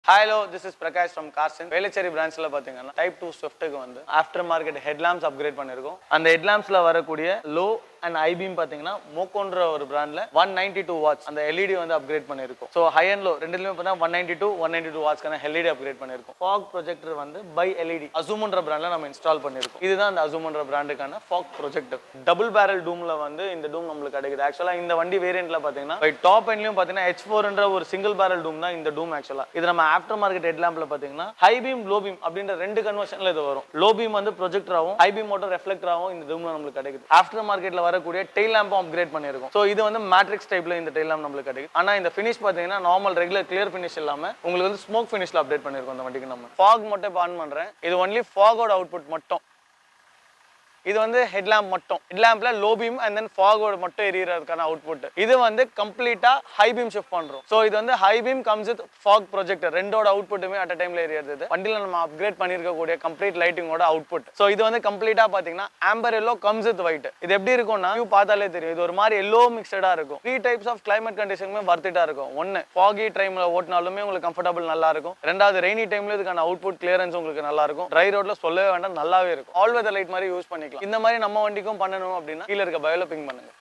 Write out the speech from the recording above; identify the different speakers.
Speaker 1: hello this is Prakash from Carson Velachery பிரான்ச்ல பாத்தீங்கன்னா type two ஸ்விஃப்ட்டுக்கு வந்து ஆஃப்டர் மார்க்கெட் ஹெட்லாம்ப்ஸ் அப்கிரேட் பண்ணிருக்கோம் அந்த ஹெட்லாம்ப்ஸ்ல வரக்கூடிய லோ அண்ட் ஐபீம் பாத்தீங்கன்னா மோக்கோன்ற ஒரு பிராண்ட்ல ஒன் நைன்டி டூ வாட்ஸ் அந்த எல்இடி வந்து அப்கிரேட் பண்ணிருக்கோம் ஸோ ஹை அண்ட் லோ ரெண்டுலயுமே பார்த்தா one ninety two one ninety two வாட்ஸ்க்கான எல்இடி அப்கிரேட் பண்ணிருக்கோம் ஃபாக் ப்ரொஜெக்டர் வந்து பை எல்இடி அசூமன்ற பிராண்ட்ல நம்ம இன்ஸ்டால் பண்ணிருக்கோம் இதுதான் அந்த அசூமன்ற பிராண்டுக்கான ஃபாக் ப்ரொஜெக்டர் டபுள் பேரல் டூம்ல வந்து இந்த டூம் நம்மளுக்கு கிடைக்குது ஆக்சுவலா இந்த வண்டி வேரியன்ட்ல பாத்தீங்கன்னா பை டாப் எண்ட்லயும் பாத்தீங்கன்னா ஹெச் ஃபோர்ன்ற ஒரு சிங்கிள் பேரல் டூம் தான் இந்த டூம் ஆக்சுவலா இது நம்ம ஆஃப்டர் மார்க்கெட் ஹெட்லாம்ப்ல பாத்தீங்கன்னா ஹை பீம் லோ பீம் அப்படின்ற ரெண்டு கன்வர்ஷன்ல இது வரும் லோ பீம் வந்து ப்ரொஜெக்டராகவும் ஹை பீம் மட்டும் ரெஃப்ளெக்டராகவும் இந்த டூம்ல நம்மளுக்கு கிடைக்குது ஆஃப்டர் மார்க்கெட்ல வரக்கூடிய டெய்ல் லேம்பும் அப்கிரேட் பண்ணிருக்கும் ஸோ இது வந்து மேட்ரிக்ஸ் டைப்ல இந்த டெய்ல் லேம்ப் நம்மளுக்கு கிடைக்கும் ஆனா இந்த ஃபினிஷ் பாத்தீங்கன்னா நார்மல் ரெகுலர் கிளியர் ஃபினிஷ் இல்லாம உங்களுக்கு வந்து ஸ்மோக் ஃபினிஷ்ல அப்டேட் பண்ணிருக்கோம் இந்த வண்டிக்கு நம்ம ஃபாக் மட்டும் இப்போ ஆன் பண்றேன் இது ஒன்லி ஃபாகோட அவுட்புட் மட்டும் இது வந்து ஹெட்லாம்ப் மட்டும் ஹெட்லாம்ப்ல லோ பீம் அண்ட் தென் ஃபாகோட மட்டும் எரியறதுக்கான அவுட்புட் இது வந்து கம்ப்ளீட்டா ஹை பீம் ஷிஃப்ட் பண்றோம் ஸோ இது வந்து high beam comes with fog projector ரெண்டோட அவுட்புட்டுமே அட் டைம்ல எரியறது இது வண்டியில நம்ம அப்கிரேட் பண்ணிருக்கக்கூடிய கம்ப்ளீட் லைட்டிங்கோட அவுட்புட் ஸோ இது வந்து கம்ப்ளீட்டா பாத்தீங்கன்னா amber yellow comes with white இது எப்படி இருக்கும்னா வியூ பார்த்தாலே தெரியும் இது ஒரு மாதிரி எல்லோ மிக்சடா இருக்கும் த்ரீ டைப்ஸ் ஆஃப் கிளைமேட் கண்டிஷனுமே வர்த்திட்டா இருக்கும் ஒன்னு ஃபாகி டைம்ல ஓட்டினாலுமே உங்களுக்கு கம்ஃபர்டபுள் நல்லா இருக்கும் ரெண்டாவது ரெய்னி டைம்ல இதுக்கான அவுட்புட் கிளியரன்ஸ் உங்களுக்கு நல்லா இருக்கும் ட்ரை ரோட்ல சொல்லவே வேண்டாம் நல்லாவே இருக்கும் ஆல் வெதர் லைட் மாதிரி யூஸ் பண்ணிக்கலாம் இந்த மாதிரி நம்ம வண்டிக்கும் பண்ணணும் அப்படின்னா கீழே இருக்க பயோல பிங் பண்ணுங்க